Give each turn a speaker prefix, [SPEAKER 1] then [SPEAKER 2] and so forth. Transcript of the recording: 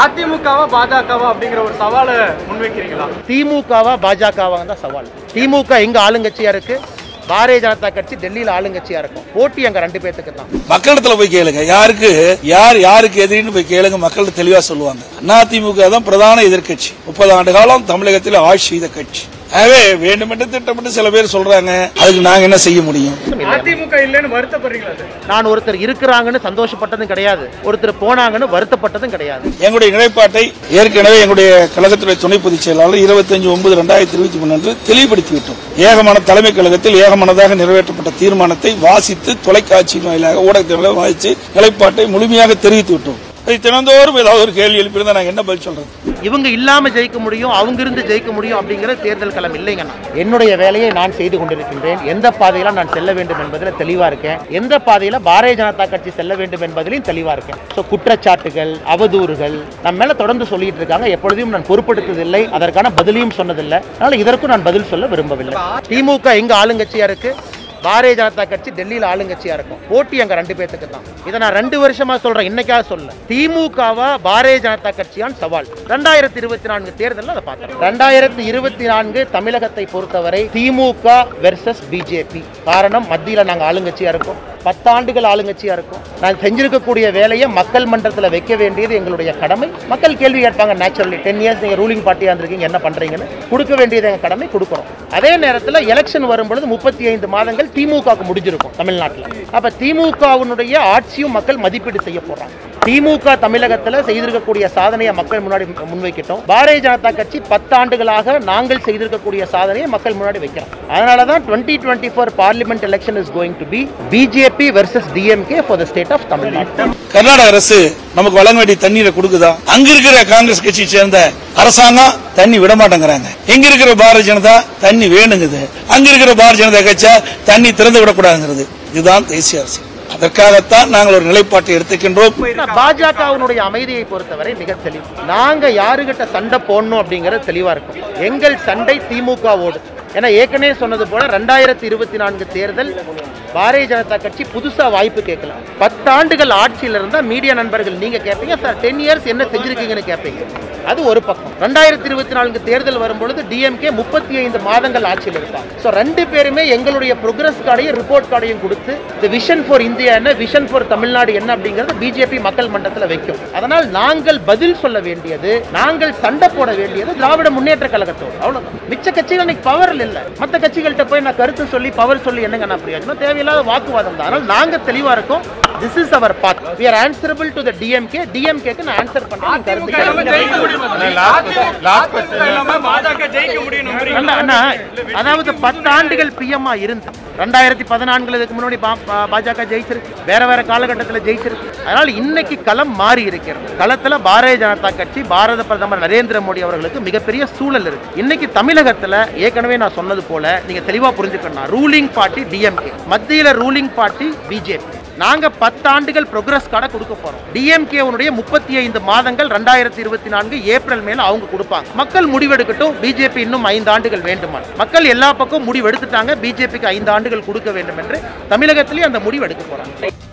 [SPEAKER 1] அதிமுகவா பாஜகவா அப்படிங்கிற ஒரு சவாலை முன்வைக்கிறீங்களா
[SPEAKER 2] திமுகவா பாஜகவா தான் சவால் திமுக எங்க ஆளுங்கட்சியா இருக்கு பாரதிய ஜனதா கட்சி டெல்லியில ஆளுங்கட்சியா இருக்கும் போட்டி அங்க ரெண்டு பேத்துக்கு தான்
[SPEAKER 3] மக்களிடத்துல போய் கேளுங்க யாருக்கு யார் யாருக்கு எதிரின்னு போய் கேளுங்க மக்கள் தெளிவா சொல்லுவாங்க அதிமுக தான் பிரதான எதிர்க்கட்சி முப்பது ஆண்டு காலம் தமிழகத்தில் ஆட்சி செய்த கட்சி ஆகவே வேண்டுமென்று திட்டமிட்டு சில பேர் சொல்றாங்க அதுக்கு நாங்க என்ன செய்ய முடியும்
[SPEAKER 1] அதிமுக இல்லைன்னு வருத்தப்படுறீங்களா சார்
[SPEAKER 2] நான் ஒருத்தர் இருக்கிறாங்கன்னு சந்தோஷப்பட்டதும் கிடையாது ஒருத்தர் போனாங்கன்னு வருத்தப்பட்டதும் கிடையாது
[SPEAKER 3] எங்களுடைய நிலைப்பாட்டை ஏற்கனவே எங்களுடைய கழகத்துடைய துணை பொதுச் செயலாளர் இருபத்தஞ்சு ஒன்பது ரெண்டாயிரத்தி இருபத்தி மூணு அன்று தெளிவுபடுத்தி விட்டோம் ஏகமான தலைமை கழகத்தில் ஏகமனதாக நிறைவேற்றப்பட்ட தீர்மானத்தை வாசித்து தொலைக்காட்சியின் வாயிலாக ஊடகத்தில் வாசித்து நிலைப்பாட்டை முழுமையாக தெரிவித்து விட்டோம் அதை தினந்தோறும் ஏதாவது ஒரு கேள்வி எழுப்பியிருந்தா நாங்க என்ன பதில் சொல்றது
[SPEAKER 2] இவங்க இல்லாம ஜெயிக்க முடியும் அவங்க இருந்து ஜெயிக்க முடியும் அப்படிங்கிற தேர்தல் களம் இல்லைங்கண்ணா என்னுடைய வேலையை நான் செய்து கொண்டிருக்கின்றேன் எந்த பாதையில நான் செல்ல வேண்டும் என்பதில் தெளிவா இருக்கேன் எந்த பாதையில பாரதிய ஜனதா கட்சி செல்ல வேண்டும் என்பதிலையும் தெளிவா இருக்கேன் ஸோ குற்றச்சாட்டுகள் அவதூறுகள் நம்ம மேல தொடர்ந்து சொல்லிட்டு இருக்காங்க எப்பொழுதையும் நான் பொறுப்படுத்ததில்லை அதற்கான பதிலையும் சொன்னதில்லை அதனால இதற்கும் நான் பதில் சொல்ல விரும்பவில்லை திமுக எங்க ஆளுங்கட்சியா இருக்கு பாரதிய ஜனதா கட்சி டெல்லியில ஆளுங்கட்சியா இருக்கும் போட்டி அங்க ரெண்டு பேத்துக்கு தான் இதை நான் ரெண்டு வருஷமா சொல்றேன் இன்னைக்காக சொல்ல திமுகவா பாரதிய ஜனதா கட்சியான் சவால் ரெண்டாயிரத்தி இருபத்தி நான்கு தேர்தலில் அதை பார்த்தோம் ரெண்டாயிரத்தி இருபத்தி நான்கு தமிழகத்தை பொறுத்தவரை திமுக வெர்சஸ் பிஜேபி காரணம் மத்தியில நாங்க ஆளுங்கட்சியா இருக்கோம் பத்தாண்டுகள் ஆளுங்கட்சியா இருக்கும் நான் செஞ்சிருக்கக்கூடிய வேலையை மக்கள் மன்றத்தில் வைக்க வேண்டியது எங்களுடைய கடமை மக்கள் கேள்வி கேட்பாங்க நேச்சுரலி டென் இயர்ஸ் நீங்க ரூலிங் பார்ட்டியா இருந்திருக்கீங்க என்ன பண்றீங்கன்னு கொடுக்க வேண்டியது எங்க கடமை கொடுக்குறோம் அதே நேரத்தில் எலெக்ஷன் வரும்பொழுது முப்பத்தி ஐந்து மாதங்கள் திமுகவுக்கு முடிஞ்சிருக்கும் தமிழ்நாட்டில் அப்ப திமுகவினுடைய ஆட்சியும் மக்கள் மதிப்பீடு செய்ய போறாங்க திமுக தமிழகத்தில் செய்திருக்கக்கூடிய சாதனையை மக்கள் முன்னாடி முன்வைக்கிட்டோம் பாரதிய ஜனதா கட்சி பத்தாண்டுகளாக நாங்கள் செய்திருக்கக்கூடிய சாதனையை மக்கள் முன்னாடி வைக்கிறோம் அதனால தான் twenty twenty four parliament election is going to be BJP versus DMK for the state of Tamil Nadu
[SPEAKER 3] Karnataka அரசு நமக்கு வழங்க வேண்டிய தண்ணீரை கொடுக்குதா அங்க இருக்கிற காங்கிரஸ் கட்சியை சேர்ந்த அரசாங்கம் தண்ணி விட மாட்டேங்கிறாங்க எங்க இருக்கிற பாரதிய ஜனதா தண்ணி வேணுங்குது அங்க இருக்கிற பாரதிய ஜனதா கட்சியா தண்ணி திறந்து விடக்கூடாதுங்கிறது இதுதான் தேசிய அரசு அதற்காகத்தான் நாங்கள் ஒரு நிலைப்பாட்டை எடுத்துக்கின்றோம்
[SPEAKER 2] பாஜகவினுடைய அமைதியை பொறுத்தவரை மிக தெளிவு நாங்க யாருகிட்ட சண்டை போடணும் அப்படிங்கறது தெளிவா இருக்கும் எங்கள் சண்டை திமுகவோடு ஏன்னா ஏற்கனவே சொன்னது போல ரெண்டாயிரத்தி இருபத்தி நான்கு தேர்தல் பாரதிய ஜனதா கட்சி புதுசா வாய்ப்பு கேட்கல பத்தாண்டுகள் ஆட்சியில் இருந்தா மீடியா நண்பர்கள் நீங்க கேட்பீங்க சார் டென் இயர்ஸ் என்ன செஞ்சிருக்கீங்கன்னு கேட்பீங்க அது ஒரு பக்கம் ரெண்டாயிரத்தி இருபத்தி நான்கு தேர்தல் வரும்பொழுது டிஎம்கே முப்பத்தி ஐந்து மாதங்கள் ஆட்சியில் இருப்பாங்க ஸோ ரெண்டு பேருமே எங்களுடைய ப்ரோக்ரஸ் கார்டையும் ரிப்போர்ட் கார்டையும் கொடுத்து இந்த விஷன் ஃபார் இந்தியா என்ன விஷன் ஃபார் தமிழ்நாடு என்ன அப்படிங்கிறது பிஜேபி மக்கள் மன்றத்தில் வைக்கும் அதனால் நாங்கள் பதில் சொல்ல வேண்டியது நாங்கள் சண்டை போட வேண்டியது திராவிட முன்னேற்ற கழகத்தோடு அவ்வளவுதான் மிச்ச கட்சிகள் இன்னைக்கு பவரில் இல்லை மற்ற கட்சிகள்கிட்ட போய் நான் கருத்து சொல்லி பவர் சொல்லி என்னங்க நான் பிரயோஜனம் தேவையில்லாத வாக்குவாதம் தான் அதனால் நாங்க தெளிவா இருக்கோம் this is our path we are answerable to the DMK டிஎம்கேக்கு நான் ஆன்சர் பண்றேன் கருத்து கேளுங்க.
[SPEAKER 1] அதிமுக இல்லாம பாஜக ஜெயிக்க முடியும்
[SPEAKER 2] அண்ணா, அண்ணா, அதாவது பத்தாண்டுகள் பிஎம்மா இருந்து ரெண்டாயிரத்தி பதினான்குல இதுக்கு முன்னாடி பா- பா- பாஜக ஜெயிச்சிருக்கு வேற வேற காலகட்டத்தில் ஜெயிச்சிருக்கு அதனால இன்னைக்கு களம் மாறி இருக்கிறது களத்துல பாரதிய ஜனதா கட்சி பாரத பிரதமர் நரேந்திர மோடி அவர்களுக்கு மிகப்பெரிய சூழல் இருக்கு இன்னைக்கு தமிழகத்துல ஏற்கனவே நான் சொன்னது போல நீங்க தெளிவா புரிஞ்சுக்கணும் ரூலிங் பார்ட்டி டிஎம்கே மத்தியில ரூலிங் பார்ட்டி பிஜேபி நாங்க பத்தாண்டுகள் ப்ரோக்ரஸ் கார்டை கொடுக்க போறோம் டிஎம்கே உடைய முப்பத்தி ஐந்து மாதங்கள் ரெண்டாயிரத்தி இருபத்தி நான்கு ஏப்ரல் மேல அவங்க கொடுப்பாங்க மக்கள் முடிவெடுக்கட்டும் பிஜேபி இன்னும் ஐந்து ஆண்டுகள் வேண்டுமா மக்கள் எல்லா பக்கம் முடிவெடுத்துட்டாங்க பிஜேபிக்கு ஐந்து ஆண்டுகள் கொடுக்க வேண்டும் என்று தமிழகத்திலேயே அந்த முடிவு எடுக்க போறாங்க